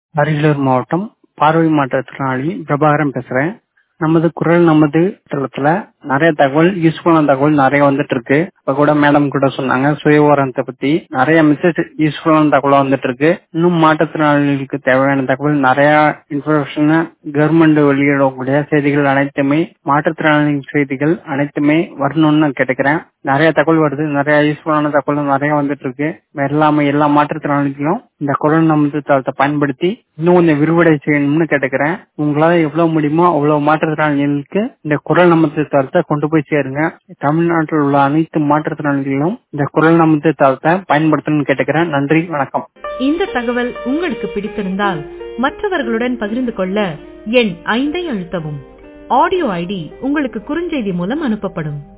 அரியலூர் மாவட்டம் பார்வை மாற்றுத்திறனாளி பிரபாகரன் பேசுறேன் நமது குரல் நமது தளத்துல நிறைய தகவல் யூஸ்ஃபுல்லான தகவல் நிறைய வந்துட்டு இருக்கு இப்ப கூட மேடம் கூட சொன்னாங்க சுய ஓரத்தை பத்தி நிறைய மெசேஜ் யூஸ்ஃபுல்லான தகவல் வந்துட்டு இருக்கு இன்னும் மாற்றுத்திறனாளிகளுக்கு தேவையான தகவல் நிறைய இன்ஃபர்மேஷன் கவர்மெண்ட் வெளியிடக்கூடிய செய்திகள் அனைத்துமே மாற்றுத்திறனாளிகள் செய்திகள் அனைத்துமே வரணும்னு நான் கேட்டுக்கிறேன் நிறைய தகவல் வருது நிறைய யூஸ்ஃபுல்லான தகவல் நிறைய வந்துட்டு இருக்கு எல்லாமே எல்லா மாற்றுத்திறனாளிகளும் இந்த குரல் நமது தளத்தை பயன்படுத்தி இன்னும் கொஞ்சம் விரிவடை செய்யணும்னு கேட்டுக்கிறேன் உங்களால எவ்வளவு முடியுமோ அவ்வளவு மாற்றுத்திறனாளிகளுக்கு இந்த குரல் நமது தளத்தை கொண்டு போய் சேருங்க தமிழ்நாட்டில் உள்ள அனைத்து மாற்றுத்திறனாளிகளும் இந்த குரல் நமது தளத்தை பயன்படுத்தணும்னு கேட்டுக்கிறேன் நன்றி வணக்கம் இந்த தகவல் உங்களுக்கு பிடித்திருந்தால் மற்றவர்களுடன் பகிர்ந்து கொள்ள எண் ஐந்தை அழுத்தவும் ஆடியோ ஐடி உங்களுக்கு குறுஞ்செய்தி மூலம் அனுப்பப்படும்